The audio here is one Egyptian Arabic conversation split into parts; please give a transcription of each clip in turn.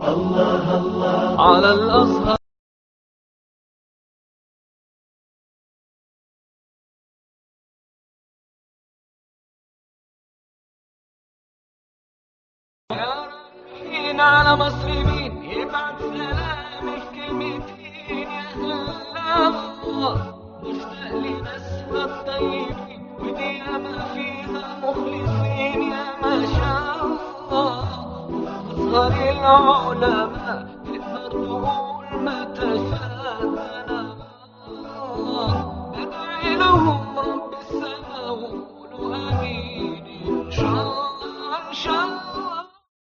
الله الله على الأزهر يا ربي على مسلمين يبعت سلام في كلمتين يا الله مشتاق لناسها الطيبين ودي ما فيها مخلصين يا ما شاء الله أصغر العلماء نقدر نقول ما تشاءنا ندعي لهم رب السماء وقولوا آمين إن شاء الله إن شاء الله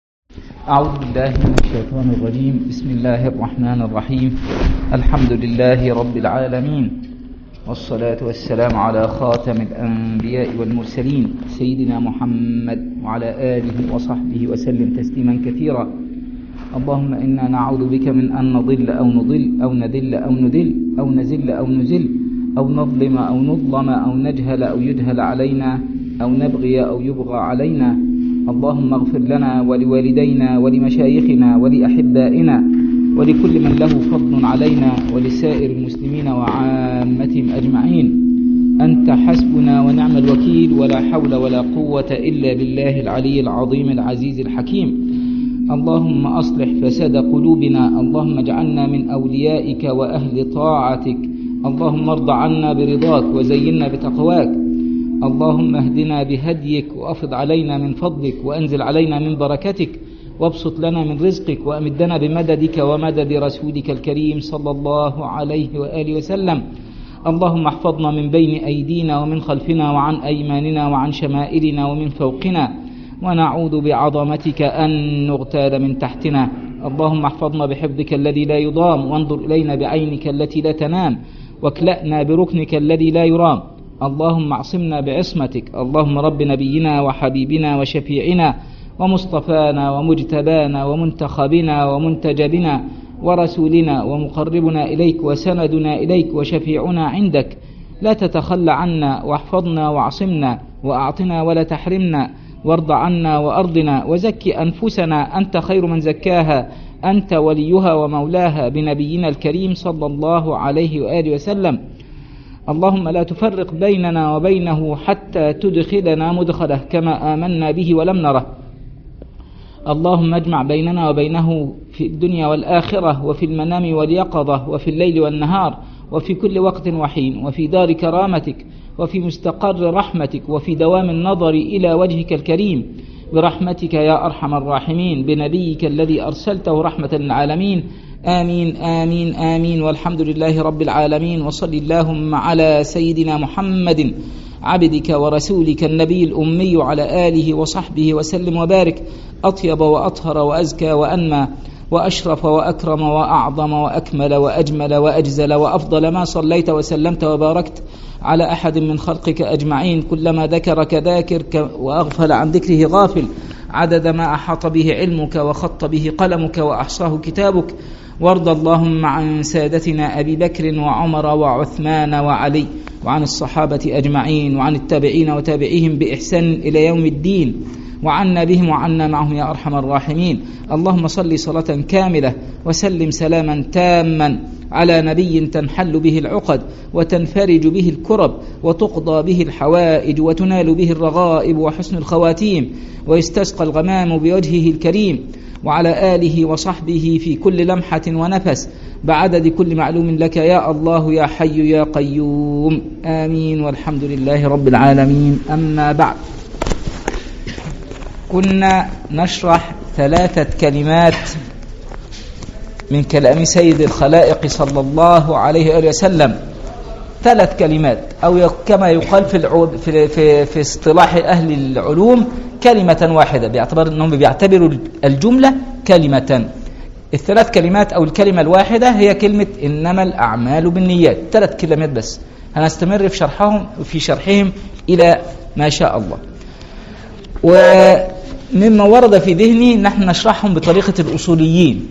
أعوذ بالله من الشيطان الرجيم بسم الله الرحمن الرحيم الحمد لله رب العالمين والصلاة والسلام على خاتم الأنبياء والمرسلين سيدنا محمد وعلى آله وصحبه وسلم تسليما كثيرا اللهم إنا نعوذ بك من أن نضل أو نضل أو ندل أو ندل أو نزل أو نزل أو نظلم أو نظلم أو نجهل أو يجهل علينا أو نبغي أو يبغى علينا اللهم اغفر لنا ولوالدينا ولمشايخنا ولأحبائنا ولكل من له فضل علينا ولسائر المسلمين وعامتهم أجمعين أنت حسبنا ونعم الوكيل ولا حول ولا قوة إلا بالله العلي العظيم العزيز الحكيم اللهم أصلح فساد قلوبنا اللهم اجعلنا من أوليائك وأهل طاعتك اللهم ارض عنا برضاك وزينا بتقواك اللهم اهدنا بهديك وافض علينا من فضلك وانزل علينا من بركتك وابسط لنا من رزقك وامدنا بمددك ومدد رسولك الكريم صلى الله عليه واله وسلم اللهم احفظنا من بين ايدينا ومن خلفنا وعن ايماننا وعن شمائلنا ومن فوقنا ونعوذ بعظمتك ان نغتال من تحتنا اللهم احفظنا بحفظك الذي لا يضام وانظر الينا بعينك التي لا تنام واكلانا بركنك الذي لا يرام اللهم اعصمنا بعصمتك اللهم رب نبينا وحبيبنا وشفيعنا ومصطفانا ومجتبانا ومنتخبنا ومنتجبنا ورسولنا ومقربنا إليك وسندنا إليك وشفيعنا عندك لا تتخلى عنا واحفظنا واعصمنا وأعطنا ولا تحرمنا وارض عنا وأرضنا وزكي أنفسنا أنت خير من زكاها أنت وليها ومولاها بنبينا الكريم صلى الله عليه وآله وسلم اللهم لا تفرق بيننا وبينه حتى تدخلنا مدخله كما آمنا به ولم نره اللهم اجمع بيننا وبينه في الدنيا والآخرة وفي المنام واليقظة وفي الليل والنهار وفي كل وقت وحين وفي دار كرامتك وفي مستقر رحمتك وفي دوام النظر إلى وجهك الكريم برحمتك يا أرحم الراحمين بنبيك الذي أرسلته رحمة للعالمين آمين آمين آمين والحمد لله رب العالمين وصل اللهم على سيدنا محمد عبدك ورسولك النبي الأمي على آله وصحبه وسلم وبارك أطيب وأطهر وأزكى وأنمى وأشرف وأكرم وأعظم وأكمل وأجمل وأجزل وأفضل ما صليت وسلمت وباركت على أحد من خلقك أجمعين كلما ذكرك ذاكر وأغفل عن ذكره غافل عدد ما أحاط به علمك وخط به قلمك وأحصاه كتابك وارض اللهم عن سادتنا أبي بكر وعمر وعثمان وعلي وعن الصحابة أجمعين وعن التابعين وتابعيهم بإحسان إلى يوم الدين وعنا بهم وعنا معهم يا أرحم الراحمين اللهم صل صلاة كاملة وسلم سلاما تاما على نبي تنحل به العقد وتنفرج به الكرب وتقضى به الحوائج وتنال به الرغائب وحسن الخواتيم ويستسقى الغمام بوجهه الكريم وعلى آله وصحبه في كل لمحة ونفس بعدد كل معلوم لك يا الله يا حي يا قيوم آمين والحمد لله رب العالمين أما بعد كنا نشرح ثلاثة كلمات من كلام سيد الخلائق صلى الله عليه وآله وسلم ثلاث كلمات أو كما يقال في العود في في, في اصطلاح أهل العلوم كلمة واحدة باعتبار أنهم بيعتبروا الجملة كلمة الثلاث كلمات أو الكلمة الواحدة هي كلمة إنما الأعمال بالنيات ثلاث كلمات بس هنستمر في شرحهم في شرحهم إلى ما شاء الله ومما ورد في ذهني نحن نشرحهم بطريقة الأصوليين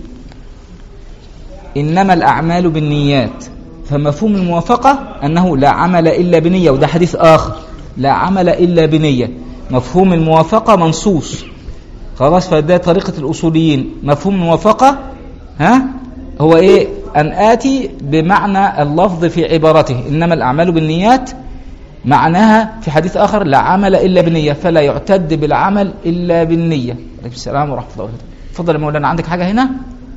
إنما الأعمال بالنيات فمفهوم الموافقة أنه لا عمل إلا بنية وده حديث آخر لا عمل إلا بنية مفهوم الموافقة منصوص خلاص فده طريقة الأصوليين مفهوم الموافقة ها هو إيه أن آتي بمعنى اللفظ في عبارته إنما الأعمال بالنيات معناها في حديث آخر لا عمل إلا بالنية فلا يعتد بالعمل إلا بالنية عليكم السلام ورحمة الله وبركاته تفضل يا مولانا عندك حاجة هنا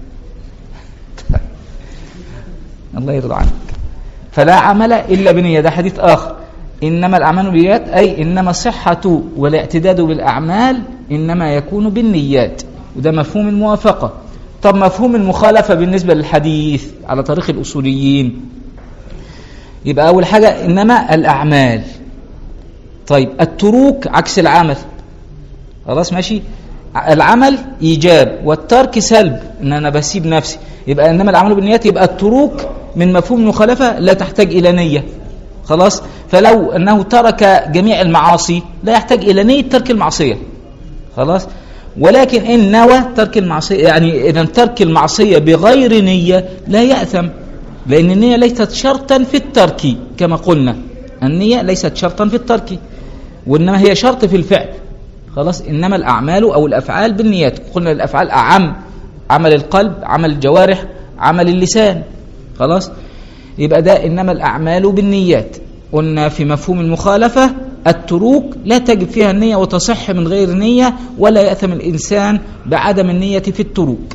الله يرضى عنك فلا عمل إلا بنية ده حديث آخر إنما الأعمال بالنيات أي إنما الصحة والاعتداد بالأعمال إنما يكون بالنيات وده مفهوم الموافقة طب مفهوم المخالفة بالنسبة للحديث على طريق الأصوليين يبقى أول حاجة إنما الأعمال طيب التروك عكس العمل خلاص ماشي العمل إيجاب والترك سلب إن أنا بسيب نفسي يبقى إنما الأعمال بالنيات يبقى التروك من مفهوم المخالفة لا تحتاج إلى نية خلاص فلو أنه ترك جميع المعاصي لا يحتاج إلى نية ترك المعصية خلاص ولكن إن نوى ترك المعصية يعني إذا ترك المعصية بغير نية لا يأثم لأن النية ليست شرطا في الترك كما قلنا النية ليست شرطا في الترك وإنما هي شرط في الفعل خلاص إنما الأعمال أو الأفعال بالنيات قلنا الأفعال أعم عمل القلب عمل الجوارح عمل اللسان خلاص يبقى ده إنما الأعمال بالنيات قلنا في مفهوم المخالفة التروك لا تجب فيها النية وتصح من غير نية ولا يأثم الإنسان بعدم النية في التروك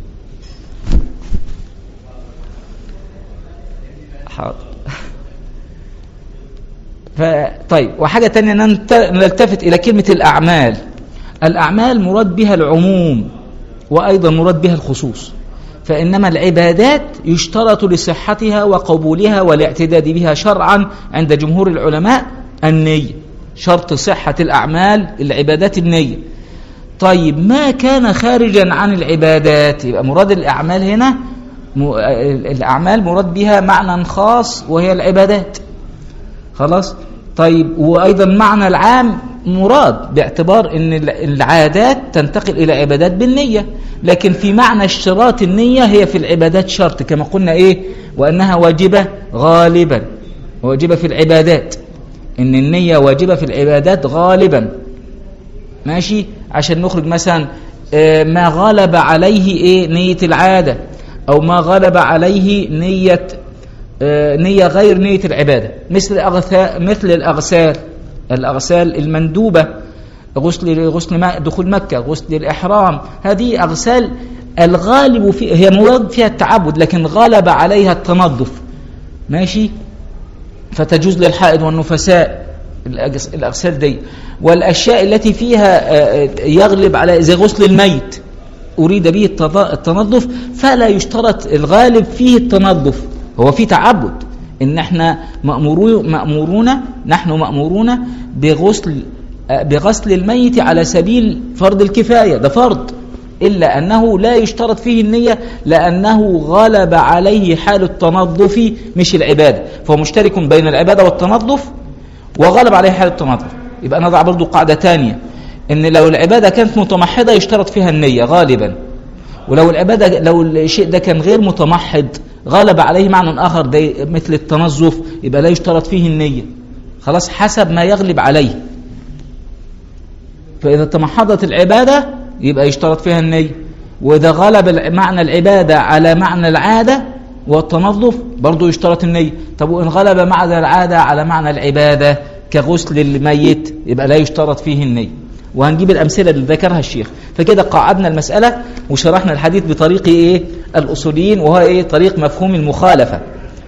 حاضر طيب وحاجة تانية نلتفت إلى كلمة الأعمال الأعمال مراد بها العموم وأيضا مراد بها الخصوص فإنما العبادات يشترط لصحتها وقبولها والاعتداد بها شرعا عند جمهور العلماء النية شرط صحة الأعمال العبادات النية طيب ما كان خارجا عن العبادات يبقى مراد الأعمال هنا الأعمال مراد بها معنى خاص وهي العبادات خلاص طيب وأيضا معنى العام مراد باعتبار ان العادات تنتقل الى عبادات بالنية لكن في معنى اشتراط النية هي في العبادات شرط كما قلنا ايه وانها واجبة غالبا واجبة في العبادات ان النية واجبة في العبادات غالبا ماشي عشان نخرج مثلا ما غلب عليه ايه نية العادة او ما غلب عليه نية نية غير نية العبادة مثل مثل الأغسال الأغسال المندوبة غسل غسل ماء دخول مكة غسل الإحرام هذه أغسال الغالب في هي مراد فيها التعبد لكن غلب عليها التنظف ماشي فتجوز للحائض والنفساء الأغسال دي والأشياء التي فيها يغلب على زي غسل الميت أريد به التنظف فلا يشترط الغالب فيه التنظف هو في تعبد ان احنا مأمورون مأمورون نحن مأمورون بغسل بغسل الميت على سبيل فرض الكفاية ده فرض إلا أنه لا يشترط فيه النية لأنه غلب عليه حال التنظف مش العبادة فهو مشترك بين العبادة والتنظف وغلب عليه حال التنظف يبقى نضع برضو قاعدة تانية إن لو العبادة كانت متمحضة يشترط فيها النية غالبا ولو العبادة لو الشيء ده كان غير متمحض غلب عليه معنى آخر ده مثل التنظف يبقى لا يشترط فيه النية خلاص حسب ما يغلب عليه فإذا تمحضت العبادة يبقى يشترط فيها النية وإذا غلب معنى العبادة على معنى العادة والتنظف برضو يشترط النية طب وإن غلب معنى العادة على معنى العبادة كغسل الميت يبقى لا يشترط فيه النية وهنجيب الأمثلة اللي ذكرها الشيخ فكده قعدنا المسألة وشرحنا الحديث بطريق إيه الأصوليين وهو إيه طريق مفهوم المخالفة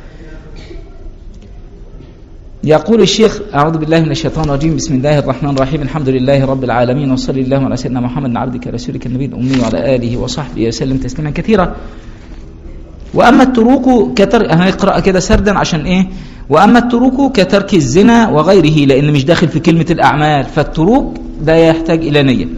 يقول الشيخ أعوذ بالله من الشيطان الرجيم بسم الله الرحمن الرحيم الحمد لله رب العالمين وصلى الله على سيدنا محمد عبدك رسولك النبي الأمي وعلى آله وصحبه وسلم تسليما كثيرا وأما التروك كتر هنقرأ كده سردا عشان إيه وأما التروك كترك الزنا وغيره لأن مش داخل في كلمة الأعمال فالتروك ده يحتاج إلى نية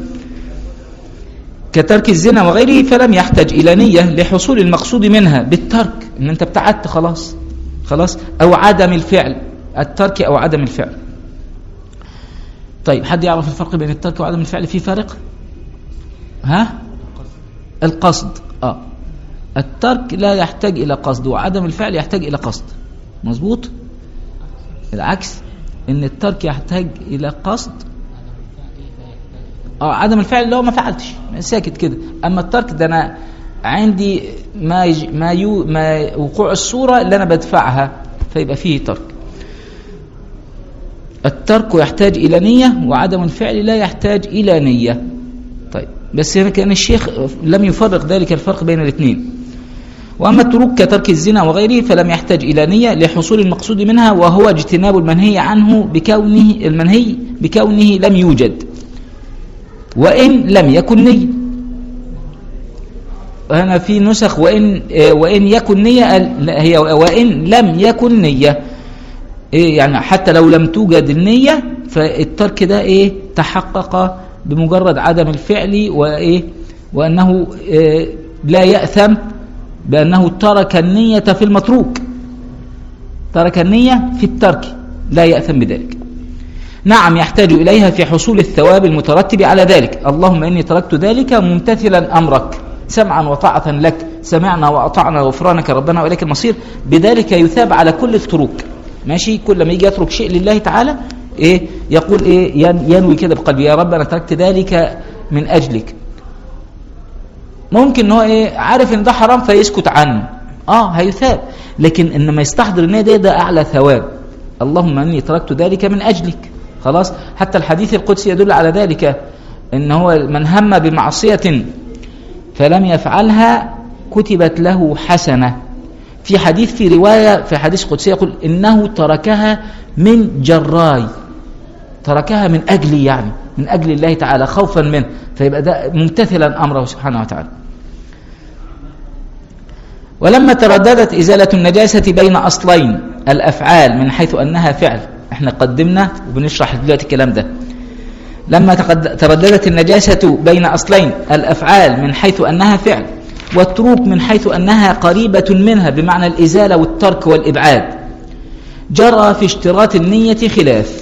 كترك الزنا وغيره فلم يحتاج إلى نية لحصول المقصود منها بالترك إن أنت ابتعدت خلاص خلاص أو عدم الفعل الترك أو عدم الفعل طيب حد يعرف الفرق بين الترك وعدم الفعل في فرق ها القصد آه الترك لا يحتاج إلى قصد وعدم الفعل يحتاج إلى قصد مظبوط العكس ان الترك يحتاج الى قصد اه عدم الفعل اللي هو ما فعلتش ساكت كده اما الترك ده انا عندي ما يج... ما, يو... ما وقوع الصوره اللي انا بدفعها فيبقى فيه ترك الترك يحتاج الى نيه وعدم الفعل لا يحتاج الى نيه طيب بس هنا كان الشيخ لم يفرق ذلك الفرق بين الاثنين واما التروك كترك الزنا وغيره فلم يحتاج الى نيه لحصول المقصود منها وهو اجتناب المنهي عنه بكونه المنهي بكونه لم يوجد وإن لم يكن نية هنا في نسخ وإن وإن يكن نية لا هي وإن لم يكن نية إيه يعني حتى لو لم توجد النية فالترك ده إيه تحقق بمجرد عدم الفعل وإيه وأنه إيه لا يأثم بأنه ترك النية في المتروك ترك النية في الترك لا يأثم بذلك نعم يحتاج إليها في حصول الثواب المترتب على ذلك اللهم إني تركت ذلك ممتثلا أمرك سمعا وطاعة لك سمعنا وأطعنا غفرانك ربنا وإليك المصير بذلك يثاب على كل التروك ماشي كل ما يجي يترك شيء لله تعالى إيه يقول إيه ينوي كده بقلبي يا رب أنا تركت ذلك من أجلك ممكن ان هو ايه عارف ان ده حرام فيسكت عنه اه هيثاب لكن انما يستحضر ان ده ده اعلى ثواب اللهم اني تركت ذلك من اجلك خلاص حتى الحديث القدسي يدل على ذلك ان هو من هم بمعصيه فلم يفعلها كتبت له حسنه في حديث في روايه في حديث قدسي يقول انه تركها من جراي تركها من اجلي يعني من اجل الله تعالى خوفا منه فيبقى ده ممتثلا امره سبحانه وتعالى ولما ترددت ازاله النجاسه بين اصلين الافعال من حيث انها فعل احنا قدمنا وبنشرح دلوقتي الكلام ده لما ترددت النجاسة بين أصلين الأفعال من حيث أنها فعل والتروك من حيث أنها قريبة منها بمعنى الإزالة والترك والإبعاد جرى في اشتراط النية خلاف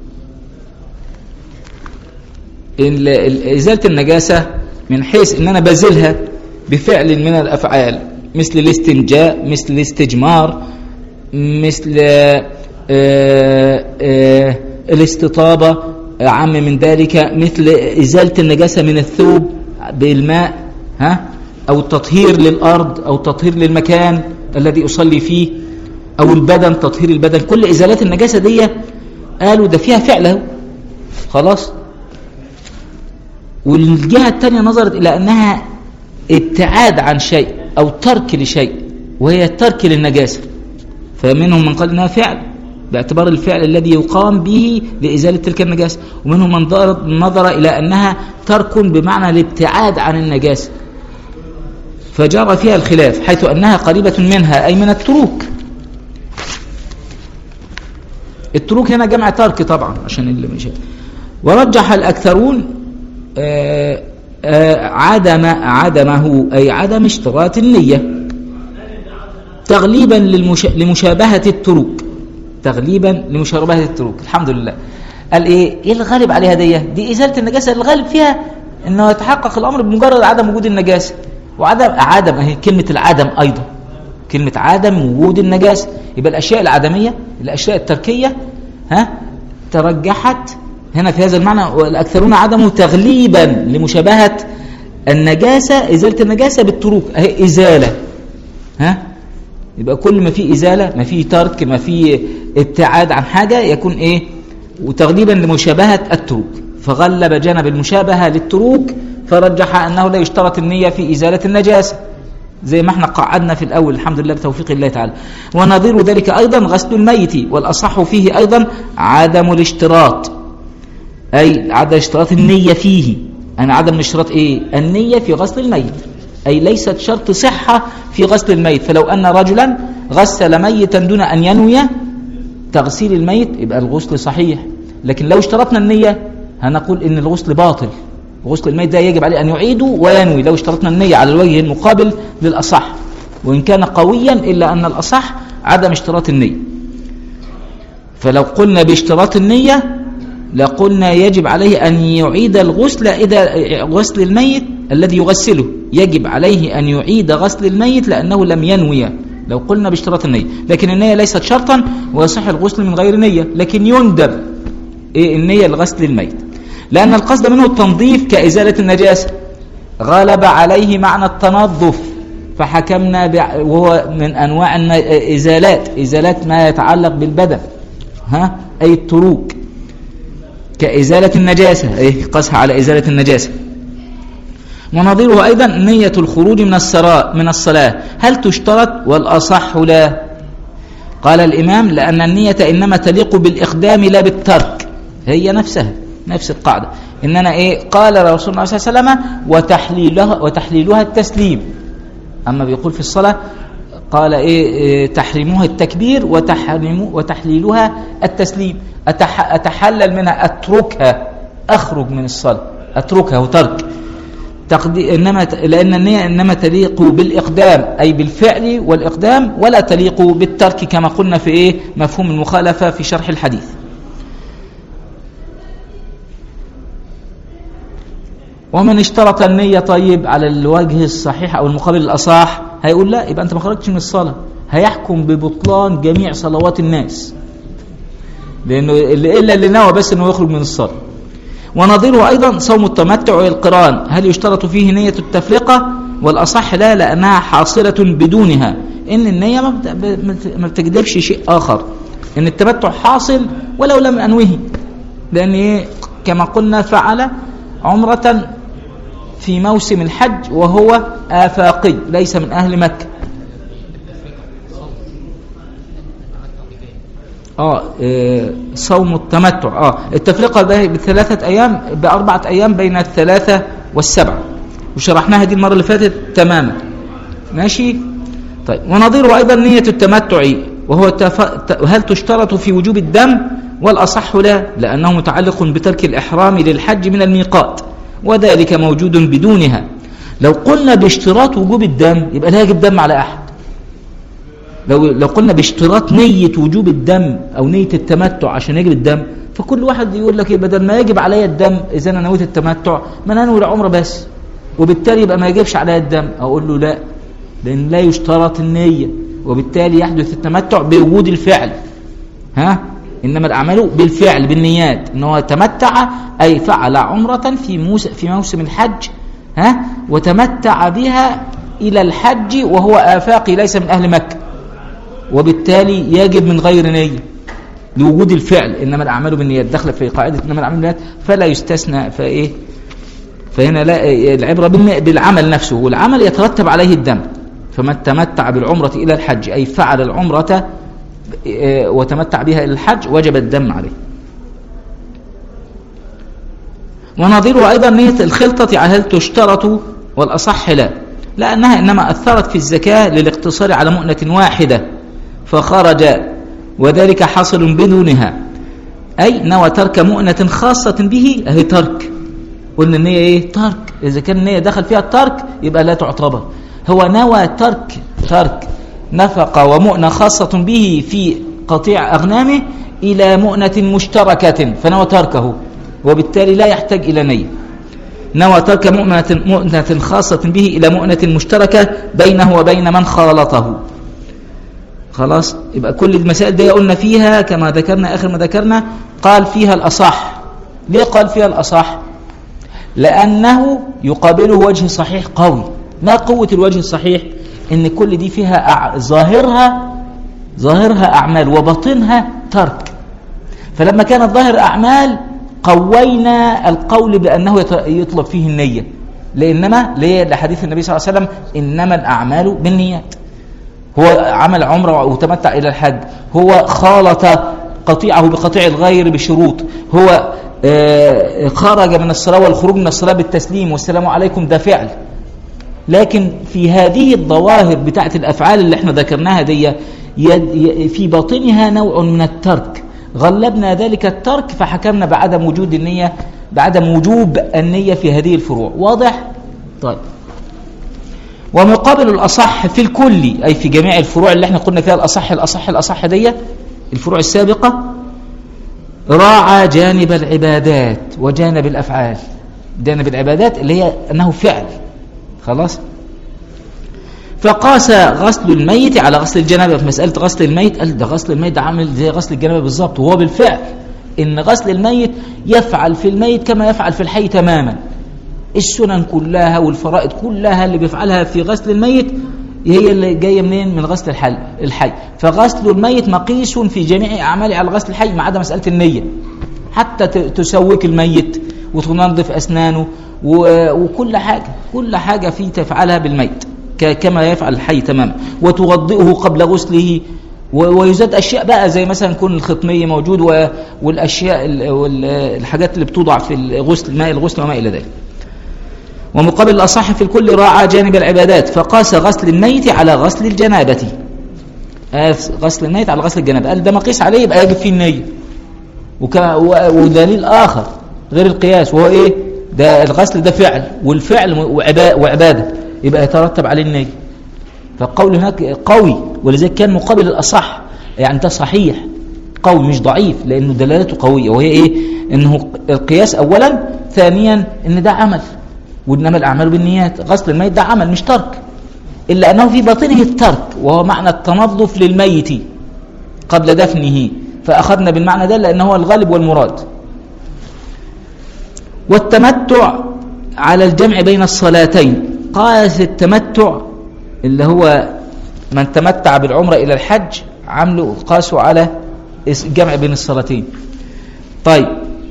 إزالة النجاسة من حيث أن أنا بزلها بفعل من الأفعال مثل الاستنجاء مثل الاستجمار مثل آآ آآ الاستطابة عم من ذلك مثل إزالة النجاسة من الثوب بالماء ها أو التطهير للأرض أو التطهير للمكان الذي أصلي فيه أو البدن تطهير البدن كل إزالات النجاسة دي قالوا ده فيها فعله خلاص والجهة الثانية نظرت إلى أنها ابتعاد عن شيء أو ترك لشيء وهي الترك للنجاسة فمنهم من قال إنها فعل باعتبار الفعل الذي يقام به لإزالة تلك النجاسة ومنهم من نظر إلى أنها ترك بمعنى الابتعاد عن النجاسة فجرى فيها الخلاف حيث أنها قريبة منها أي من التروك التروك هنا جمع ترك طبعا عشان اللي مش ورجح الأكثرون آآ آآ عدم عدمه أي عدم اشتراط النية تغليبا للمش... لمشابهة التروك تغليبا لمشابهة التروك الحمد لله قال ايه ايه الغالب عليها دي دي ازاله النجاسه الغالب فيها انه يتحقق الامر بمجرد عدم وجود النجاسه وعدم عدم اهي كلمه العدم ايضا كلمه عدم وجود النجاسه يبقى الاشياء العدميه الاشياء التركيه ها ترجحت هنا في هذا المعنى والاكثرون عدمه تغليبا لمشابهه النجاسه ازاله النجاسه بالتروك اهي ازاله ها يبقى كل ما في ازاله ما في ترك ما في ابتعاد عن حاجه يكون ايه وتغليبا لمشابهه التروك فغلب جانب المشابهه للتروك فرجح انه لا يشترط النيه في ازاله النجاسه زي ما احنا قعدنا في الاول الحمد لله بتوفيق الله تعالى ونظير ذلك ايضا غسل الميت والاصح فيه ايضا عدم الاشتراط اي عدم اشتراط النيه فيه انا عدم الاشتراط ايه النيه في غسل الميت أي ليست شرط صحة في غسل الميت فلو أن رجلا غسل ميتا دون أن ينوي تغسيل الميت يبقى الغسل صحيح لكن لو اشترطنا النية هنقول إن الغسل باطل غسل الميت ده يجب عليه أن يعيده وينوي لو اشترطنا النية على الوجه المقابل للأصح وإن كان قويا إلا أن الأصح عدم اشتراط النية فلو قلنا باشتراط النية لقلنا يجب عليه أن يعيد الغسل إذا غسل الميت الذي يغسله يجب عليه أن يعيد غسل الميت لأنه لم ينوي لو قلنا باشتراط النية لكن النية ليست شرطا ويصح الغسل من غير نية لكن يندب إيه النية لغسل الميت لأن القصد منه التنظيف كإزالة النجاسة غلب عليه معنى التنظف فحكمنا بع- وهو من أنواع الن- إزالات إزالات ما يتعلق بالبدن ها أي التروك كإزالة النجاسة أي قصها على إزالة النجاسة ونظيره أيضا نية الخروج من الصلاة من الصلاة هل تشترط والأصح لا قال الإمام لأن النية إنما تليق بالإقدام لا بالترك هي نفسها نفس القاعدة إننا إيه قال رسول الله صلى الله عليه وسلم وتحليلها, وتحليلها التسليم أما بيقول في الصلاة قال إيه, إيه تحريمها التكبير وتحريم وتحليلها التسليم أتح أتحلل منها أتركها أخرج من الصلاة أتركها وترك تقدي إنما ت- لأن النية إنما تليق بالإقدام أي بالفعل والإقدام ولا تليق بالترك كما قلنا في إيه مفهوم المخالفة في شرح الحديث ومن اشترط النية طيب على الوجه الصحيح أو المقابل الأصح هيقول لا يبقى أنت ما خرجتش من الصلاة هيحكم ببطلان جميع صلوات الناس لأنه اللي إلا اللي نوى بس أنه يخرج من الصلاة ونظيره أيضا صوم التمتع والقران هل يشترط فيه نية التفرقة والأصح لا لأنها حاصلة بدونها إن النية ما بت- ب- ما بتجلبش شيء آخر إن التمتع حاصل ولو لم أنوه لأن إيه؟ كما قلنا فعل عمرة في موسم الحج وهو آفاقي ليس من أهل مكة اه آه، صوم التمتع اه التفرقه ده بثلاثه ايام باربعه ايام بين الثلاثه والسبعه وشرحناها دي المره اللي فاتت تماما ماشي طيب ونظيره ايضا نيه التمتع وهو تف... ت- هل تشترط في وجوب الدم والاصح لا لانه متعلق بترك الاحرام للحج من الميقات وذلك موجود بدونها لو قلنا باشتراط وجوب الدم يبقى لا يجب دم على احد لو لو قلنا باشتراط نية وجوب الدم أو نية التمتع عشان يجب الدم فكل واحد يقول لك إيه بدل ما يجب عليا الدم إذا أنا نويت التمتع ما أنا أنوي العمرة بس وبالتالي يبقى ما يجبش عليا الدم أقول له لا لأن لا يشترط النية وبالتالي يحدث التمتع بوجود الفعل ها إنما الأعمال بالفعل بالنيات إن هو تمتع أي فعل عمرة في موس في موسم الحج ها وتمتع بها إلى الحج وهو آفاقي ليس من أهل مكة وبالتالي يجب من غير نية لوجود الفعل إنما الأعمال بالنيات داخله في قاعدة إنما الأعمال بالنيات فلا يستثنى فإيه فهنا لا العبرة بالن- بالعمل نفسه والعمل يترتب عليه الدم فمن تمتع بالعمرة إلى الحج أي فعل العمرة آه، وتمتع بها إلى الحج وجب الدم عليه ونظيره أيضا نية الخلطة على هل تشترط والأصح لا لأنها إنما أثرت في الزكاة للاقتصار على مؤنة واحدة فخرج وذلك حاصل بدونها أي نوى ترك مؤنة خاصة به أهي ترك قلنا النية إيه ترك إذا كان النية دخل فيها الترك يبقى لا تعتبر هو نوى ترك ترك نفقة ومؤنة خاصة به في قطيع أغنامه إلى مؤنة مشتركة فنوى تركه وبالتالي لا يحتاج إلى نية نوى ترك مؤنة, مؤنة خاصة به إلى مؤنة مشتركة بينه وبين من خالطه خلاص يبقى كل المسائل دي قلنا فيها كما ذكرنا آخر ما ذكرنا قال فيها الأصح ليه قال فيها الأصح لأنه يقابله وجه صحيح قوي ما قوة الوجه الصحيح إن كل دي فيها أع... ظاهرها ظاهرها أعمال وباطنها ترك فلما كانت ظاهر أعمال قوينا القول بأنه يت- يطلب فيه النية لإنما ليه لحديث النبي صلى الله عليه وسلم إنما الأعمال بالنيات هو عمل عمره وتمتع إلى الحج هو خالط قطيعه بقطيع الغير بشروط هو آه، خرج من الصلاة والخروج من الصلاة بالتسليم والسلام عليكم ده فعل لكن في هذه الظواهر بتاعت الأفعال اللي احنا ذكرناها دي يد- ي- في باطنها نوع من الترك غلبنا ذلك الترك فحكمنا بعدم وجود النية بعدم وجوب النية في هذه الفروع واضح؟ طيب ومقابل الأصح في الكل أي في جميع الفروع اللي احنا قلنا فيها الأصح الأصح الأصح دي الفروع السابقة راعى جانب العبادات وجانب الأفعال جانب العبادات اللي هي أنه فعل خلاص فقاس غسل الميت على غسل الجنابه في مساله غسل الميت قال ده غسل الميت ده عامل زي غسل الجنابه بالظبط وهو بالفعل ان غسل الميت يفعل في الميت كما يفعل في الحي تماما السنن كلها والفرائض كلها اللي بيفعلها في غسل الميت هي اللي جايه منين من غسل الحل الحي فغسل الميت مقيس في جميع اعماله على غسل الحي ما عدا مساله النيه حتى ت- تسوك الميت وتنظف اسنانه و- وكل حاجه كل حاجه في تفعلها بالميت ك- كما يفعل الحي تماما وتوضئه قبل غسله و- ويزاد اشياء بقى زي مثلا يكون الخطميه موجود و- والاشياء ال- وال- الحاجات اللي بتوضع في الغسل ماء الغسل وما الى ذلك ومقابل الأصح في الكل راعى جانب العبادات فقاس غسل الميت على غسل الجنابة قاس غسل الميت على غسل الجنابة قال ده مقيس عليه يبقى يجب فيه النية وك... و... ودليل آخر غير القياس وهو إيه ده الغسل ده فعل والفعل وعبا... وعبادة يبقى يترتب عليه النية فالقول هناك قوي ولذلك كان مقابل الأصح يعني ده صحيح قوي مش ضعيف لأنه دلالته قوية وهي إيه إنه القياس أولا ثانيا إن ده عمل وإنما الأعمال بالنيات غسل الميت ده عمل مش ترك إلا أنه في باطنه الترك وهو معنى التنظف للميت قبل دفنه فأخذنا بالمعنى ده لأنه هو الغالب والمراد والتمتع على الجمع بين الصلاتين قاس التمتع اللي هو من تمتع بالعمرة إلى الحج عملوا قاسوا على الجمع بين الصلاتين طيب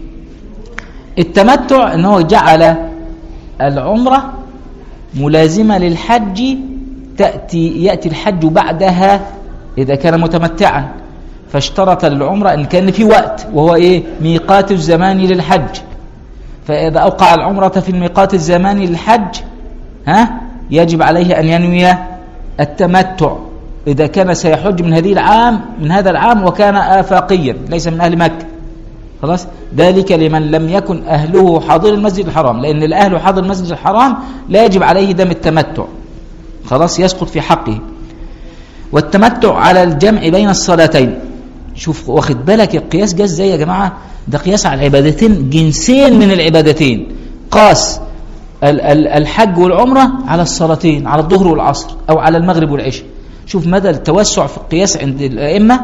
التمتع ان هو جعل العمرة ملازمة للحج تأتي يأتي الحج بعدها إذا كان متمتعا فاشترط للعمرة أن كان في وقت وهو إيه ميقات الزمان للحج فإذا أوقع العمرة في الميقات الزماني للحج ها يجب عليه أن ينوي التمتع إذا كان سيحج من هذه العام من هذا العام وكان آفاقيا ليس من أهل مكة خلاص ذلك لمن لم يكن أهله حاضر المسجد الحرام لأن الأهل حاضر المسجد الحرام لا يجب عليه دم التمتع خلاص يسقط في حقه والتمتع على الجمع بين الصلاتين شوف واخد بالك القياس جه ازاي يا جماعه ده قياس على العبادتين جنسين من العبادتين قاس ال- ال- الحج والعمره على الصلاتين على الظهر والعصر او على المغرب والعشاء شوف مدى التوسع في القياس عند الائمه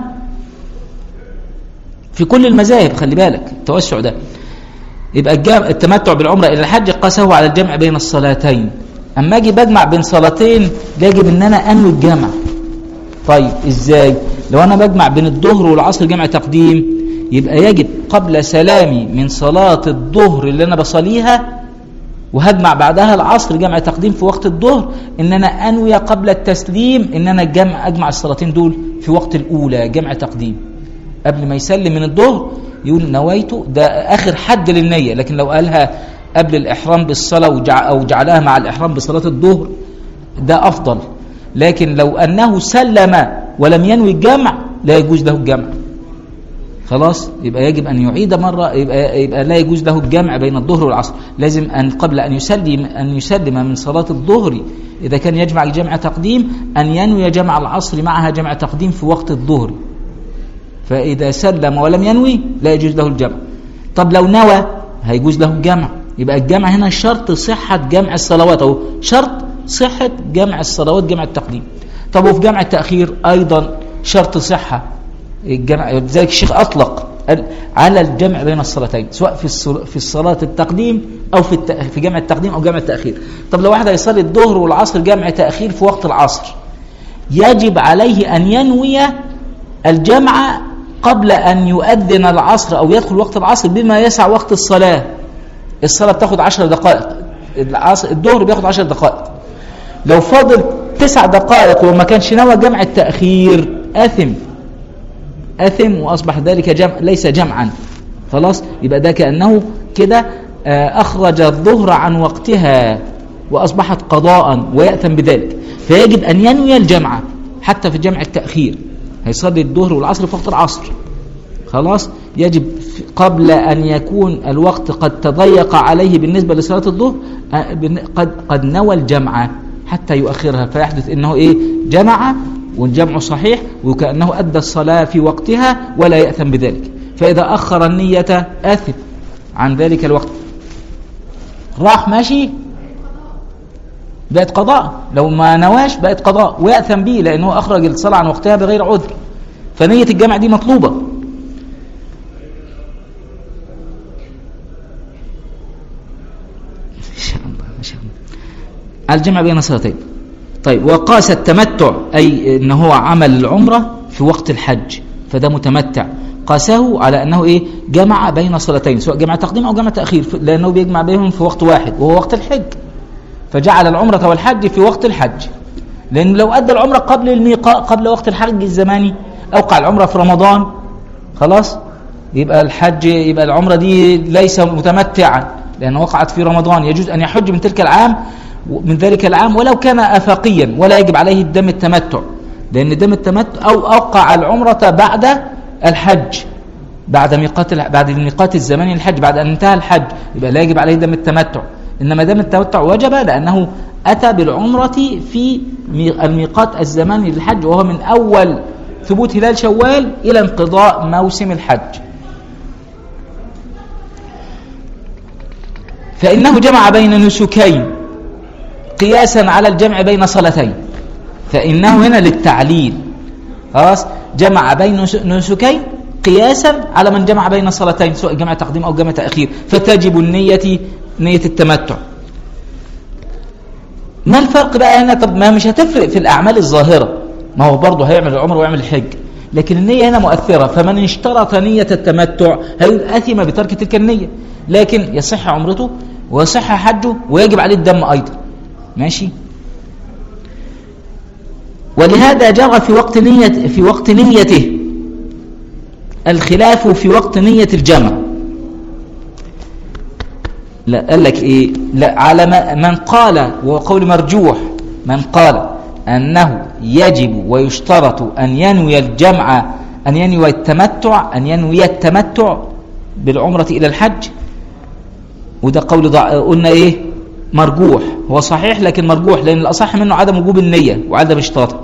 في كل المذاهب خلي بالك التوسع ده يبقى الجامع التمتع بالعمره الى الحج قاسه على الجمع بين الصلاتين اما اجي بجمع بين صلاتين يجب ان انا انوي الجمع طيب ازاي لو انا بجمع بين الظهر والعصر جمع تقديم يبقى يجب قبل سلامي من صلاة الظهر اللي انا بصليها وهجمع بعدها العصر جمع تقديم في وقت الظهر ان انا انوي قبل التسليم ان انا جمع اجمع الصلاتين دول في وقت الاولى جمع تقديم قبل ما يسلم من الظهر يقول نويته ده اخر حد للنيه لكن لو قالها قبل الاحرام بالصلاه وجع او جعلها مع الاحرام بصلاه الظهر ده افضل لكن لو انه سلم ولم ينوي الجمع لا يجوز له الجمع خلاص يبقى يجب ان يعيد مره يبقى, يبقى لا يجوز له الجمع بين الظهر والعصر لازم ان قبل ان يسلم ان يسلم من صلاه الظهر اذا كان يجمع الجمع تقديم ان ينوي جمع العصر معها جمع تقديم في وقت الظهر فإذا سلم ولم ينوي لا يجوز له الجمع طب لو نوى هيجوز له الجمع يبقى الجمع هنا شرط صحة جمع الصلوات أهو شرط صحة جمع الصلوات جمع التقديم طب وفي جمع التأخير أيضا شرط صحة الجمع لذلك الشيخ أطلق قال على الجمع بين الصلاتين سواء في الصل- في الصلاة التقديم أو في الت- في جمع التقديم أو جمع التأخير طب لو واحد هيصلي الظهر والعصر جمع تأخير في وقت العصر يجب عليه أن ينوي الجمع قبل أن يؤذن العصر أو يدخل وقت العصر بما يسع وقت الصلاة الصلاة بتاخد عشر دقائق العصر الظهر بياخد عشر دقائق لو فاضل تسع دقائق وما كانش نوى جمع التأخير آثم آثم وأصبح ذلك جمع ليس جمعا خلاص يبقى ده كأنه كده آه، أخرج الظهر عن وقتها وأصبحت قضاء ويأثم بذلك فيجب أن ينوي الجمع حتى في جمع التأخير هيصلي الظهر والعصر في وقت العصر خلاص يجب في- قبل أن يكون الوقت قد تضيق عليه بالنسبة لصلاة الظهر آه، بن- قد قد نوى الجمع حتى يؤخرها فيحدث انه ايه جمع والجمع صحيح وكأنه أدى الصلاة في وقتها ولا يأثم بذلك فإذا أخر النية آثم عن ذلك الوقت راح ماشي بقت قضاء لو ما نواش بقت قضاء ويأثم به لأنه أخرج الصلاة عن وقتها بغير عذر فنية الجمع دي مطلوبة على الجمع بين الصلاتين طيب وقاس التمتع أي أنه هو عمل العمرة في وقت الحج فده متمتع قاسه على أنه إيه جمع بين صلاتين سواء جمع تقديم أو جمع تأخير لأنه بيجمع بينهم في وقت واحد وهو وقت الحج فجعل العمرة والحج في وقت الحج لأن لو أدى العمرة قبل الميقات قبل وقت الحج الزماني أوقع العمرة في رمضان خلاص يبقى الحج يبقى العمرة دي ليس متمتعا لأنه وقعت في رمضان يجوز أن يحج من تلك العام من ذلك العام ولو كان آفاقيا ولا يجب عليه الدم التمتع لأن دم التمتع أو أوقع العمرة بعد الحج بعد ميقات بعد الميقات الزمني الحج بعد أن انتهى الحج يبقى لا يجب عليه دم التمتع إنما دم التمتع وجب لأنه أتى بالعمرة في الميقات الزمني للحج وهو من أول ثبوت هلال شوال إلى انقضاء موسم الحج فإنه جمع بين نسكين قياسا على الجمع بين صلاتين فإنه هنا للتعليل خلاص جمع بين نسكين قياسا على من جمع بين صلاتين سواء جمع تقديم أو جمع تأخير فتجب النية نية التمتع ما الفرق بقى هنا طب ما مش هتفرق في الأعمال الظاهرة ما هو برضه هيعمل العمر ويعمل الحج لكن النية هنا مؤثرة فمن اشترط نية التمتع هيأثم بترك تلك النية لكن يصح عمرته ويصح حجه ويجب عليه الدم أيضا ماشي ولهذا جرى في وقت نية في وقت نيته الخلاف في وقت نية الجمع لا قال لك ايه لا على من قال وهو قول مرجوح من قال انه يجب ويشترط ان ينوي الجمع ان ينوي التمتع ان ينوي التمتع بالعمرة الى الحج وده قول ضع... قلنا ايه مرجوح هو صحيح لكن مرجوح لان الاصح منه عدم وجوب النية وعدم اشتراطها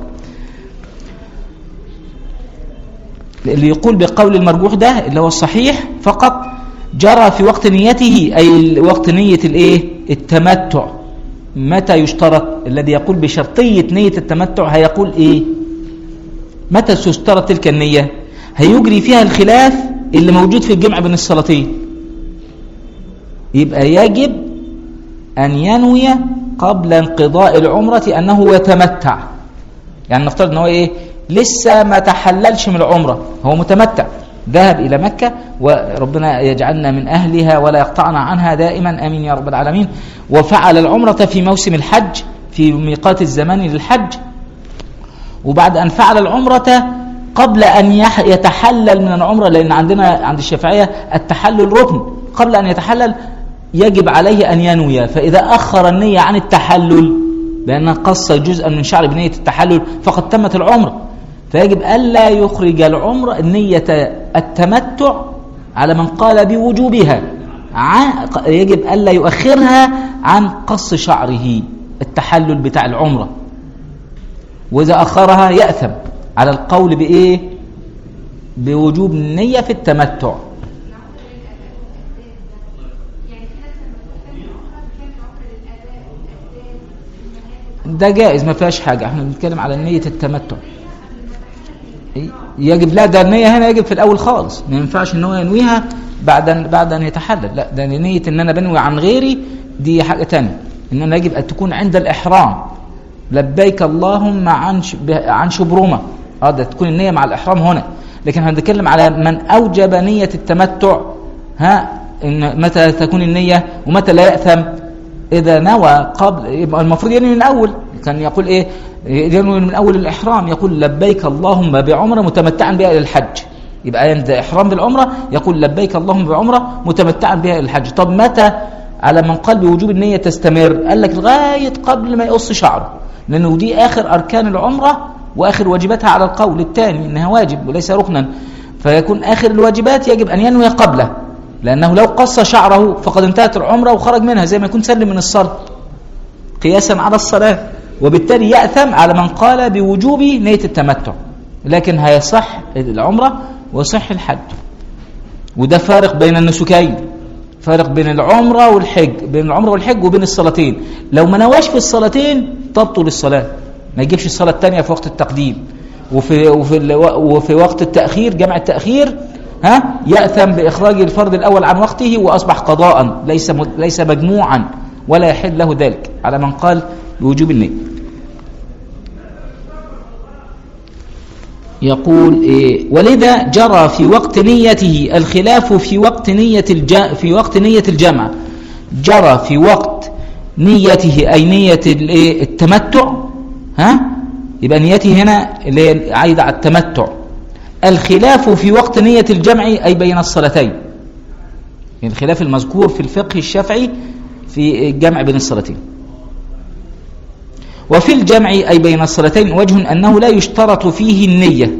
اللي يقول بقول المرجوح ده اللي هو الصحيح فقط جرى في وقت نيته أي وقت نية الايه التمتع متى يشترط الذي يقول بشرطية نية التمتع هيقول ايه متى تشترط تلك النية هيجري فيها الخلاف اللي موجود في الجمع بين الصلاتين يبقى يجب أن ينوي قبل انقضاء العمرة أنه يتمتع يعني نفترض أنه إيه لسه ما تحللش من العمرة هو متمتع ذهب إلى مكة وربنا يجعلنا من أهلها ولا يقطعنا عنها دائما أمين يا رب العالمين وفعل العمرة في موسم الحج في ميقات الزمان للحج وبعد أن فعل العمرة قبل أن يتحلل من العمرة لأن عندنا عند الشافعية التحلل ركن قبل أن يتحلل يجب عليه أن ينوي فإذا أخر النية عن التحلل بأن قص جزءا من شعر بنية التحلل فقد تمت العمرة فيجب ألا يخرج العمرة نية التمتع على من قال بوجوبها يجب ألا يؤخرها عن قص شعره التحلل بتاع العمرة وإذا أخرها يأثم على القول بإيه بوجوب النية في التمتع ده جائز ما فيهاش حاجة احنا بنتكلم على نية التمتع يجب لا ده النية هنا يجب في الأول خالص ما ينفعش ان هو ينويها بعد أن بعد أن يتحلل لا ده نية ان أنا بنوي عن غيري دي حاجة تانية ان أنا يجب أن تكون عند الإحرام لبيك اللهم عن عن شبرمة اه ده تكون النية مع الإحرام هنا لكن هنتكلم على من أوجب نية التمتع ها إن متى تكون النية ومتى لا يأثم إذا نوى قبل يبقى المفروض ينوي من أول كان يقول إيه ينوي من أول الإحرام يقول لبيك اللهم بعمرة متمتعا بها إلى الحج يبقى عند إحرام بالعمرة يقول لبيك اللهم بعمرة متمتعا بها إلى الحج طب متى على من قال بوجوب النية تستمر قال لك لغاية قبل ما يقص شعره لأنه دي آخر أركان العمرة وآخر واجباتها على القول الثاني إنها واجب وليس ركنا فيكون آخر الواجبات يجب أن ينوي قبله لأنه لو قص شعره فقد انتهت العمرة وخرج منها زي ما يكون سلم من الصلاة قياسا على الصلاة وبالتالي يأثم على من قال بوجوب نية التمتع لكن هيصح العمرة ويصح الحج وده فارق بين النسكين فارق بين العمرة والحج بين العمرة والحج وبين الصلاتين لو ما نواش في الصلاتين تبطل الصلاة ما يجيبش الصلاة الثانية في وقت التقديم وفي, وفي, وفي وقت التأخير جمع التأخير ها يأثم بإخراج الفرض الأول عن وقته وأصبح قضاء ليس ليس مجموعا ولا يحل له ذلك على من قال بوجوب النية يقول إيه ولذا جرى في وقت نيته الخلاف في وقت نية الج... في وقت نية الجمع جرى في وقت نيته أي نية الإيه؟ التمتع ها يبقى نيته هنا اللي هي عايدة على التمتع الخلاف في وقت نية الجمع أي بين الصلاتين يعني الخلاف المذكور في الفقه الشافعي في الجمع بين الصلاتين وفي الجمع أي بين الصلاتين وجه أنه لا يشترط فيه النية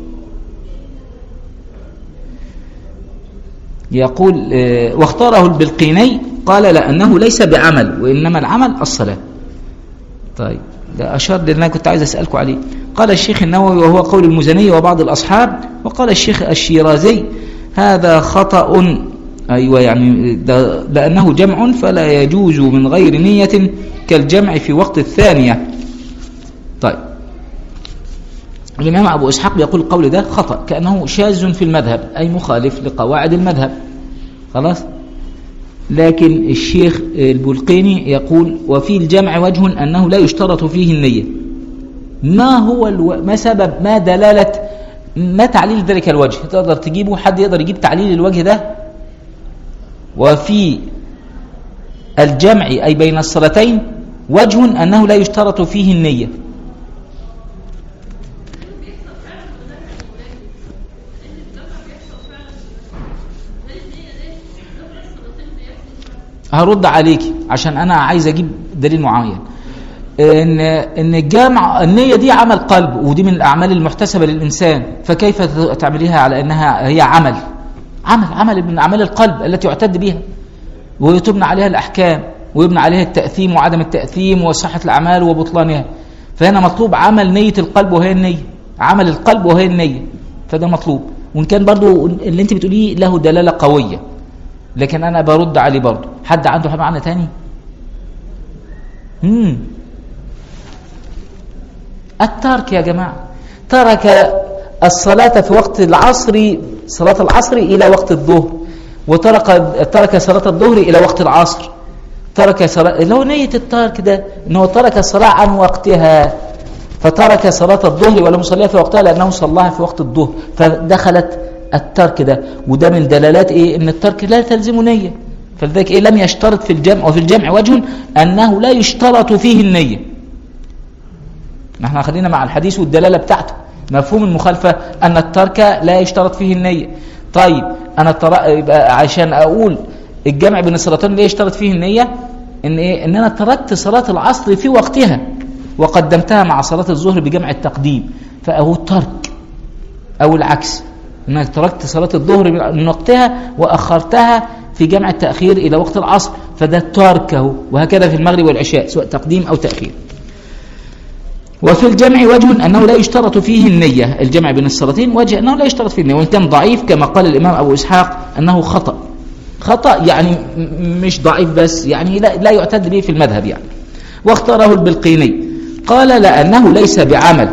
يقول آه، واختاره البلقيني قال لأنه ليس بعمل وإنما العمل الصلاة طيب ده أشار لأن أنا كنت عايز أسألكم عليه قال الشيخ النووي وهو قول المزني وبعض الأصحاب وقال الشيخ الشيرازي هذا خطأ أيوة يعني ده لأنه جمع فلا يجوز من غير نية كالجمع في وقت الثانية طيب الإمام أبو إسحاق يقول القول ده خطأ كأنه شاذ في المذهب أي مخالف لقواعد المذهب خلاص لكن الشيخ البلقيني يقول وفي الجمع وجه أنه لا يشترط فيه النية ما هو الو... ما سبب ما دلالة ما تعليل ذلك الوجه تقدر تجيبه حد يقدر يجيب تعليل الوجه ده وفي الجمع أي بين الصلاتين وجه أنه لا يشترط فيه النية هرد عليك عشان انا عايز اجيب دليل معين ان ان الجامع النيه دي عمل قلب ودي من الاعمال المحتسبه للانسان فكيف تعمليها على انها هي عمل عمل عمل من اعمال القلب التي يعتد بها وتبنى عليها الاحكام ويبنى عليها التاثيم وعدم التاثيم وصحه الاعمال وبطلانها فهنا مطلوب عمل نيه القلب وهي النيه عمل القلب وهي النيه فده مطلوب وان كان برضو اللي انت بتقوليه له دلاله قويه لكن انا برد عليه برضه حد عنده معنى تاني امم الترك يا جماعه ترك الصلاه في وقت العصر صلاه العصر الى وقت الظهر وترك ترك صلاه الظهر الى وقت العصر ترك صلاه اللي هو نيه الترك ده ان هو ترك الصلاه عن وقتها فترك صلاه الظهر ولم يصليها في وقتها لانه صلاها في وقت الظهر فدخلت الترك ده وده من دلالات ايه ان الترك لا تلزم نيه فلذلك ايه لم يشترط في الجمع وفي الجمع وجه انه لا يشترط فيه النيه نحن خلينا مع الحديث والدلاله بتاعته مفهوم المخالفه ان الترك لا يشترط فيه النيه طيب انا ترى يبقى عشان اقول الجمع بين الصلاتين لا يشترط فيه النيه ان ايه ان انا تركت صلاه العصر في وقتها وقدمتها مع صلاه الظهر بجمع التقديم فهو الترك او العكس انك تركت صلاة الظهر من وقتها واخرتها في جمع التأخير الى وقت العصر فده تركه وهكذا في المغرب والعشاء سواء تقديم او تأخير وفي الجمع وجه انه لا يشترط فيه النية الجمع بين الصلاتين وجه انه لا يشترط فيه النية وان كان ضعيف كما قال الامام ابو اسحاق انه خطأ خطأ يعني مش ضعيف بس يعني لا, لا يعتد به في المذهب يعني واختاره البلقيني قال لأنه ليس بعمل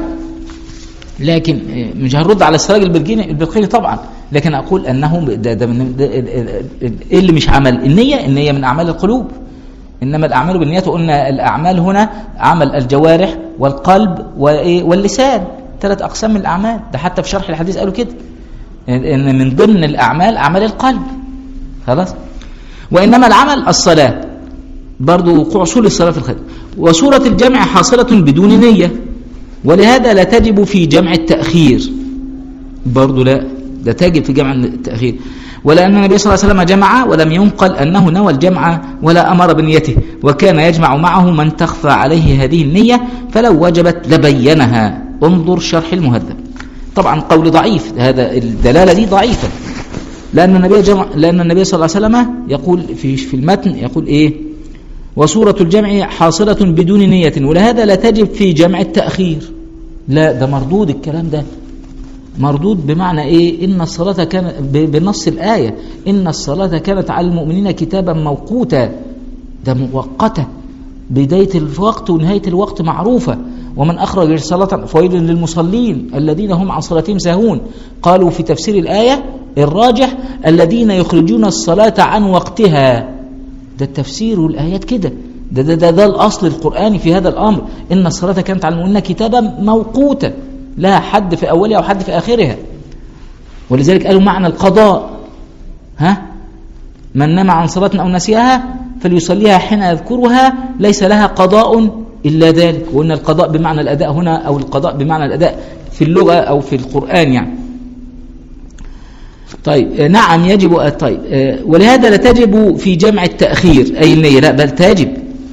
لكن مش هنرد على السراج البلقيني البلقيني طبعا لكن اقول انه ده, ده, من ده ايه اللي مش عمل النيه النيه من اعمال القلوب انما الاعمال بالنيات وقلنا الاعمال هنا عمل الجوارح والقلب واللسان ثلاث اقسام من الاعمال ده حتى في شرح الحديث قالوا كده ان من ضمن الاعمال اعمال القلب خلاص وانما العمل الصلاه برضو وقوع اصول الصلاه في الخير وصوره الجمع حاصله بدون نيه ولهذا لا تجب في جمع التأخير برضو لا لا تجب في جمع التأخير ولأن النبي صلى الله عليه وسلم جمع ولم ينقل أنه نوى الجمع ولا أمر بنيته وكان يجمع معه من تخفى عليه هذه النية فلو وجبت لبينها انظر شرح المهذب طبعا قول ضعيف هذا الدلالة دي ضعيفة لأن النبي جمع لأن النبي صلى الله عليه وسلم يقول في في المتن يقول إيه وصورة الجمع حاصلة بدون نية ولهذا لا تجب في جمع التأخير لا ده مردود الكلام ده مردود بمعنى ايه ان الصلاة كانت بنص الآية ان الصلاة كانت على المؤمنين كتابا موقوتا ده مؤقتة بداية الوقت ونهاية الوقت معروفة ومن أخرج صلاة فويل للمصلين الذين هم عن صلاتهم ساهون قالوا في تفسير الآية الراجح الذين يخرجون الصلاة عن وقتها ده التفسير والآيات كده ده ده, ده ده الأصل القرآني في هذا الأمر إن الصلاة كانت على المؤمنين كتابا موقوتا لا حد في أولها وحد في آخرها ولذلك قالوا معنى القضاء ها من نام عن صلاة أو نسيها فليصليها حين يذكرها ليس لها قضاء إلا ذلك وإن القضاء بمعنى الأداء هنا أو القضاء بمعنى الأداء في اللغة أو في القرآن يعني طيب آه، نعم يجب آه، طيب آه، ولهذا لا تجب في جمع التأخير أي النية لا بل تجب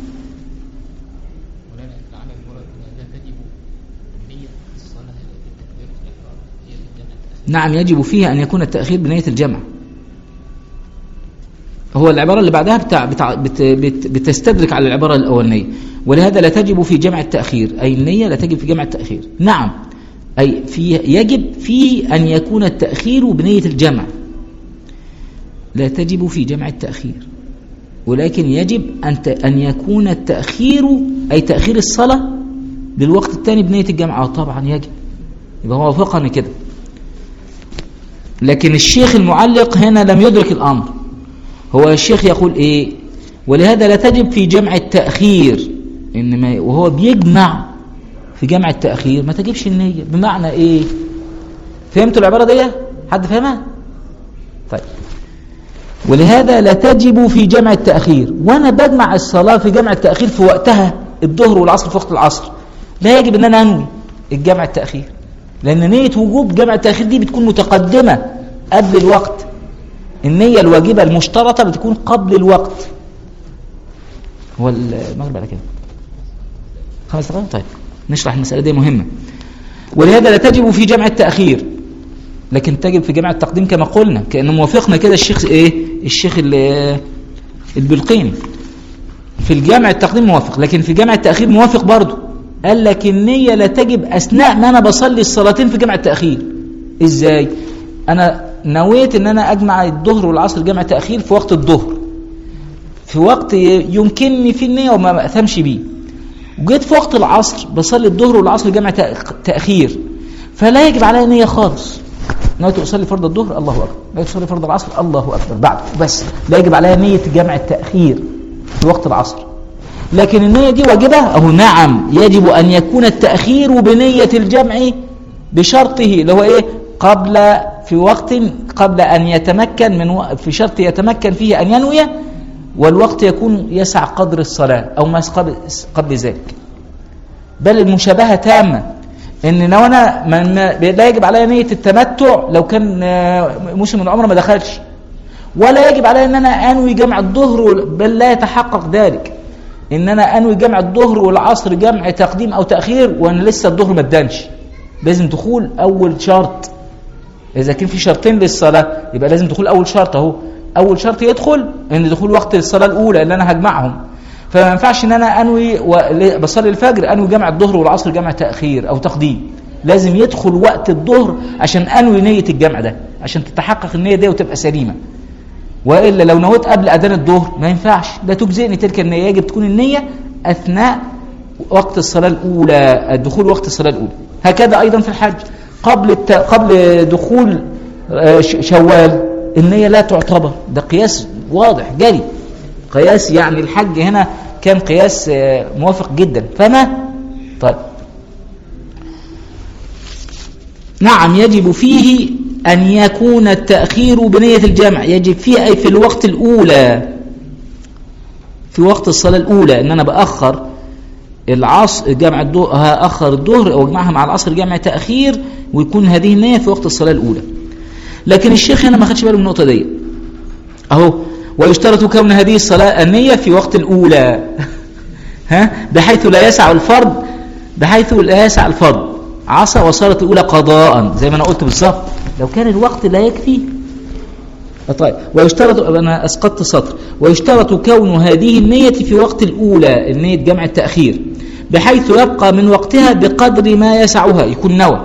مولانا العمل المراد لا تجب النية في الصلاة التكبير والإحرام هي الجمع التأخير نعم يجب فيها أن يكون التأخير بنية الجمع هو العبارة اللي بعدها بتاع بتاع بت بت بتستدرك على العبارة الأولانية ولهذا لا تجب في جمع التأخير أي النية لا تجب في جمع التأخير نعم أي في يجب في أن يكون التأخير بنية الجمع لا تجب في جمع التأخير ولكن يجب أن ت- أن يكون التأخير أي تأخير الصلاة للوقت الثاني بنية الجمع آه طبعا يجب يبقى هو وافقني كده لكن الشيخ المعلق هنا لم يدرك الأمر هو الشيخ يقول إيه ولهذا لا تجب في جمع التأخير إنما وهو بيجمع في جمع التأخير ما تجيبش النية بمعنى إيه فهمتوا العبارة دي حد فهمها طيب ولهذا لا تجب في جمع التأخير وأنا بجمع الصلاة في جمع التأخير في وقتها الظهر والعصر في وقت العصر لا يجب أن أنا أنوي الجمع التأخير لأن نية وجوب جمع التأخير دي بتكون متقدمة قبل الوقت النية الواجبة المشترطة بتكون قبل الوقت هو المغرب على كده خمس دقائق طيب نشرح المسألة دي مهمة ولهذا لا تجب في جمع التأخير لكن تجب في جمع التقديم كما قلنا كأنه موافقنا كده الشيخ ايه الشيخ ال- البلقيني في الجمع التقديم موافق لكن في جمع التأخير موافق برضه قال لك النية لا تجب أثناء ما أنا بصلي الصلاتين في جمع التأخير إزاي أنا نويت أن أنا أجمع الظهر والعصر جمع تأخير في وقت الظهر في وقت يمكنني في النية وما أثمش بيه وجيت في وقت العصر بصلي الظهر والعصر جمع تأ- تأخير فلا يجب علي نية خالص نويت أصلي فرض الظهر الله أكبر نويت أصلي فرض العصر الله أكبر بعد بس لا يجب علي نية جمع التأخير في وقت العصر لكن النية دي واجبة أهو نعم يجب أن يكون التأخير بنية الجمع بشرطه اللي هو إيه قبل في وقت قبل أن يتمكن من و... في شرط يتمكن فيه أن ينوي والوقت يكون يسع قدر الصلاة أو ما قبل, قبل ذلك بل المشابهة تامة ان لو انا من لا يجب علي نية التمتع لو كان آه، موسم العمر ما دخلش ولا يجب علي ان انا انوي جمع الظهر وال- بل لا يتحقق ذلك ان انا انوي جمع الظهر والعصر جمع تقديم او تاخير وانا لسه الظهر ما ادانش لازم دخول اول شرط اذا كان في شرطين للصلاه يبقى لازم دخول اول شرط اهو اول شرط يدخل ان دخول وقت الصلاه الاولى اللي انا هجمعهم فما ينفعش ان انا انوي و... ل- بصلي الفجر انوي جمع الظهر والعصر جمع تاخير او تقديم لازم يدخل وقت الظهر عشان انوي نيه الجمع ده عشان تتحقق النيه دي وتبقى سليمه والا لو نويت قبل اذان الظهر ما ينفعش لا تجزئني تلك النيه يجب تكون النيه اثناء وقت الصلاه الاولى الدخول وقت الصلاه الاولى هكذا ايضا في الحج قبل الت... قبل دخول آه، ش- شوال النيه لا تعتبر ده قياس واضح جلي قياس يعني الحج هنا كان قياس آه، موافق جدا فما طيب نعم يجب فيه أن يكون التأخير بنية الجمع يجب فيه أي في الوقت الأولى في وقت الصلاة الأولى إن أنا بأخر العصر جمع الظهر هأخر الظهر أو أجمعها مع العصر جمع تأخير ويكون هذه النية في وقت الصلاة الأولى لكن الشيخ هنا ما خدش باله من النقطة دي أهو ويشترط كون هذه الصلاة النية في وقت الأولى ها بحيث لا يسع الفرض بحيث لا يسع الفرض عصى وصارت الأولى قضاء زي ما أنا قلت بالظبط لو كان الوقت لا يكفي طيب ويشترط أنا أسقطت سطر ويشترط كون هذه النية في وقت الأولى النية جمع التأخير بحيث يبقى من وقتها بقدر ما يسعها يكون نوى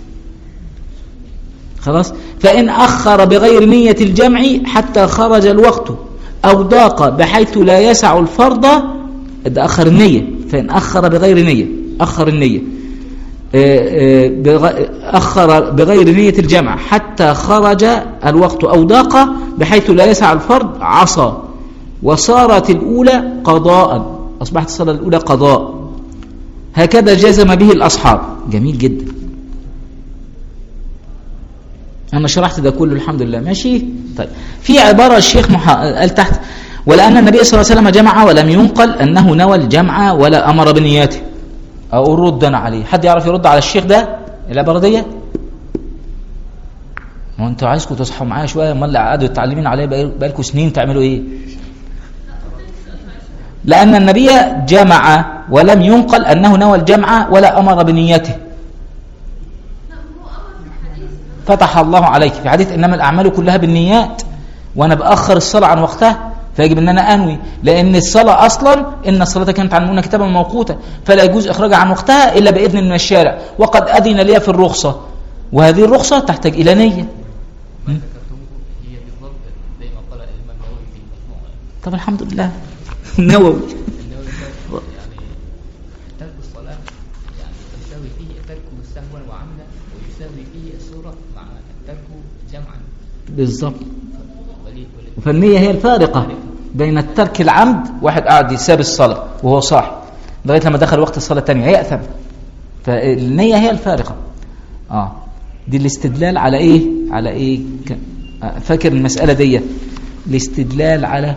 خلاص فإن أخر بغير نية الجمع حتى خرج الوقت أو ضاق بحيث لا يسع الفرض ده أخر النية فإن أخر بغير نية أخر النية آه، آه، بغ- أخر بغير نية الجمع حتى خرج الوقت أو ضاق بحيث لا يسع الفرض عصى وصارت الأولى قضاء أصبحت الصلاة الأولى قضاء هكذا جزم به الأصحاب جميل جدا أنا شرحت ده كله الحمد لله ماشي طيب في عبارة الشيخ محا... قال تحت ولأن النبي صلى الله عليه وسلم جمع ولم ينقل أنه نوى الجمع ولا أمر بنياته أقول رد أنا عليه حد يعرف يرد على الشيخ ده العبارة دي ما انتوا عايزكم تصحوا معايا شويه امال اللي قعدوا تعلمين عليا بقالكم سنين تعملوا ايه لان النبي جمع ولم ينقل انه نوى الجمع ولا امر بنيته فتح الله عليك في حديث انما الاعمال كلها بالنيات وانا باخر الصلاه عن وقتها فيجب ان انا انوي لان الصلاه اصلا ان الصلاه كانت عنونا كتابا موقوتا فلا يجوز اخراجها عن وقتها الا باذن من الشارع وقد اذن لي في الرخصه وهذه الرخصه تحتاج الى نيه ما ذكرتموه هي بالضبط زي ما قال الإمام النووي في المجموع طب الحمد لله النووي النووي قال يعني ترك الصلاة يعني يساوي فيه تركه سهوا وعمدا ويساوي فيه الصورة مع تركه جمعا بالظبط ولي ولي فالنية هي الفارقة بين الترك العمد واحد قاعد يساب الصلاة وهو صاحي لغاية لما دخل وقت الصلاة الثانية يأثم فالنية هي الفارقة اه دي الاستدلال على ايه على ايه ك- آه، فاكر المسألة دي الاستدلال على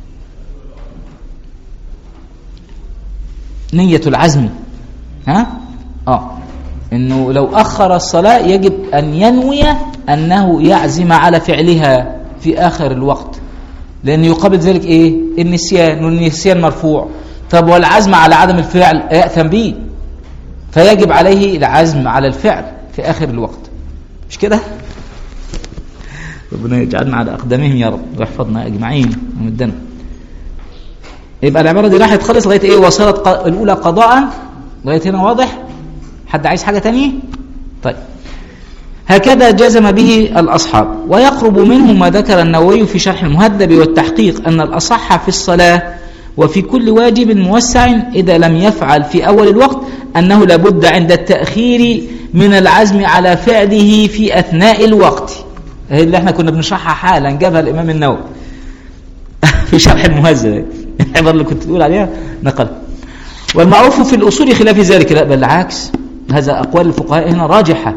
نية العزم ها اه انه لو اخر الصلاة يجب ان ينوي انه يعزم على فعلها في اخر الوقت لان يقابل ذلك ايه النسيان والنسيان مرفوع طب والعزم على عدم الفعل يأثم به فيجب عليه العزم على الفعل في اخر الوقت مش كده ربنا يجعلنا على اقدامهم يا رب ويحفظنا اجمعين ومدنا يبقى العباره دي راحت خالص لغايه ايه وصلت ق- الاولى قضاء لغايه هنا واضح حد عايز حاجه تانية طيب هكذا جزم به الأصحاب ويقرب منه ما ذكر النووي في شرح المهذب والتحقيق أن الأصح في الصلاة وفي كل واجب موسع إذا لم يفعل في أول الوقت أنه لابد عند التأخير من العزم على فعله في أثناء الوقت هي اللي احنا كنا بنشرحها حالا جابها الإمام النووي في شرح المهذب العبارة اللي كنت تقول عليها نقل والمعروف في الأصول خلاف ذلك لا بل العكس هذا أقوال الفقهاء هنا راجحة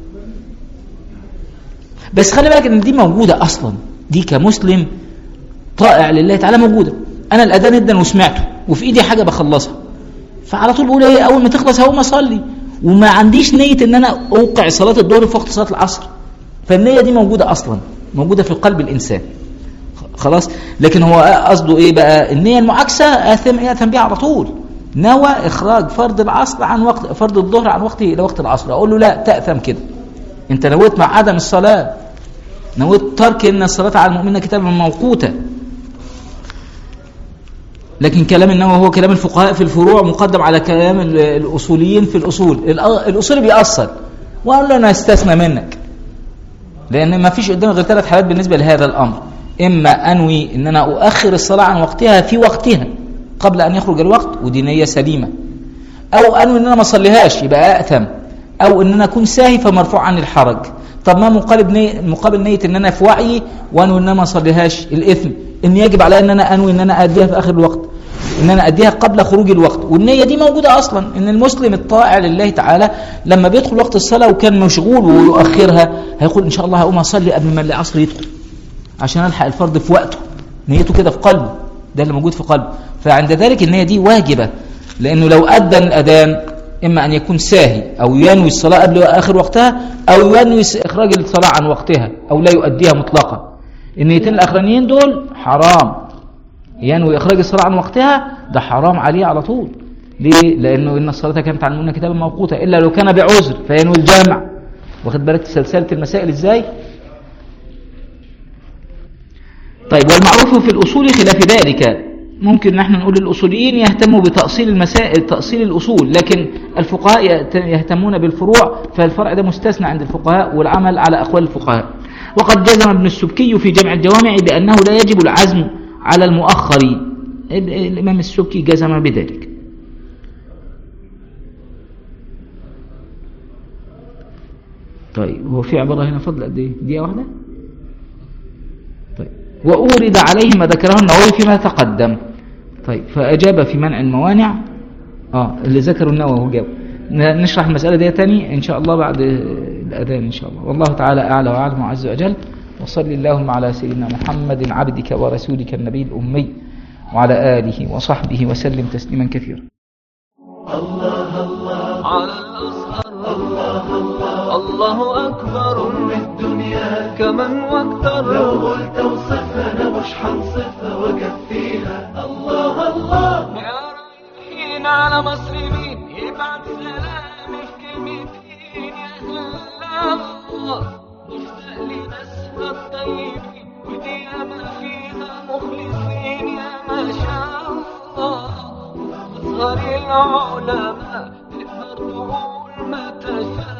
بس خلي بالك ان دي موجوده اصلا دي كمسلم طائع لله تعالى موجوده انا الاذان ادن وسمعته وفي ايدي حاجه بخلصها فعلى طول بقول ايه اول ما تخلص هقوم اصلي وما عنديش نيه ان انا اوقع صلاه الظهر في وقت صلاه العصر فالنيه دي موجوده اصلا موجوده في قلب الانسان خلاص لكن هو قصده ايه بقى النيه المعاكسه اثم ياثم بيها على طول نوى اخراج فرض العصر عن وقت فرض الظهر عن وقته الى وقت العصر اقول له لا تاثم كده انت نويت مع عدم الصلاه نويت ترك ان الصلاه على المؤمنين كتابا موقوتا لكن كلام النووي هو كلام الفقهاء في الفروع مقدم على كلام ال- الاصوليين في الاصول الأ- الاصولي بيأصل وقال له انا استثنى منك لان ما فيش قدامي غير ثلاث حالات بالنسبه لهذا الامر اما انوي ان انا اؤخر الصلاه عن وقتها في وقتها قبل ان يخرج الوقت ودي نيه سليمه او انوي ان انا ما اصليهاش يبقى اثم او ان انا اكون ساهي فمرفوع عني الحرج طب ما مقابل نية مقابل نيه ان انا في وعي وانوي ان انا ما اصليهاش الاثم ان يجب علي ان انا انوي ان انا اديها في اخر الوقت ان انا اديها قبل خروج الوقت والنيه دي موجوده اصلا ان المسلم الطائع لله تعالى لما بيدخل وقت الصلاه وكان مشغول ويؤخرها هيقول ان شاء الله هقوم اصلي قبل ما العصر يدخل عشان الحق الفرض في وقته نيته كده في قلبه ده اللي موجود في قلبه فعند ذلك النيه دي واجبه لانه لو ادى الاذان اما ان يكون ساهي او ينوي الصلاه قبل اخر وقتها او ينوي اخراج الصلاه عن وقتها او لا يؤديها مطلقا النيتين الاخرانيين دول حرام ينوي اخراج الصلاه عن وقتها ده حرام عليه على طول ليه لانه ان الصلاه كانت عن المؤمنين كتابا موقوتا الا لو كان بعذر فينوي الجمع واخد بالك سلسله المسائل ازاي طيب والمعروف في الأصول خلاف ذلك ممكن نحن نقول الأصوليين يهتموا بتأصيل المسائل تأصيل الأصول لكن الفقهاء يهت- يهتمون بالفروع فالفرع ده مستثنى عند الفقهاء والعمل على أقوال الفقهاء وقد جزم ابن السبكي في جمع الجوامع بأنه لا يجب العزم على المؤخر ال- الإمام السبكي جزم بذلك طيب هو في عبارة هنا فضل قد إيه؟ دقيقة واحدة؟ طيب وأورد عليه ما ذكره النووي فيما تقدم طيب فأجاب في منع الموانع اه اللي ذكره النووي هو جاب ن- نشرح المسألة دي تاني إن شاء الله بعد الأذان إن شاء الله والله تعالى أعلى وأعلم عز وجل وصل اللهم على سيدنا محمد عبدك ورسولك النبي الأمي وعلى آله وصحبه وسلم تسليما كثيرا على الأزهر الله الله الله أكبر الدنيا كمن واكثر لو قلت اوصفها مش حنصفها وكفيها الله الله يا رايحين على مصر مين يبعت سلام في كلمتين يا أهل الله مشتاق لناسها الطيبين ودي ما فيها مخلصين يا ما شاء الله أصغر العلماء تقدر تقول ما تشاء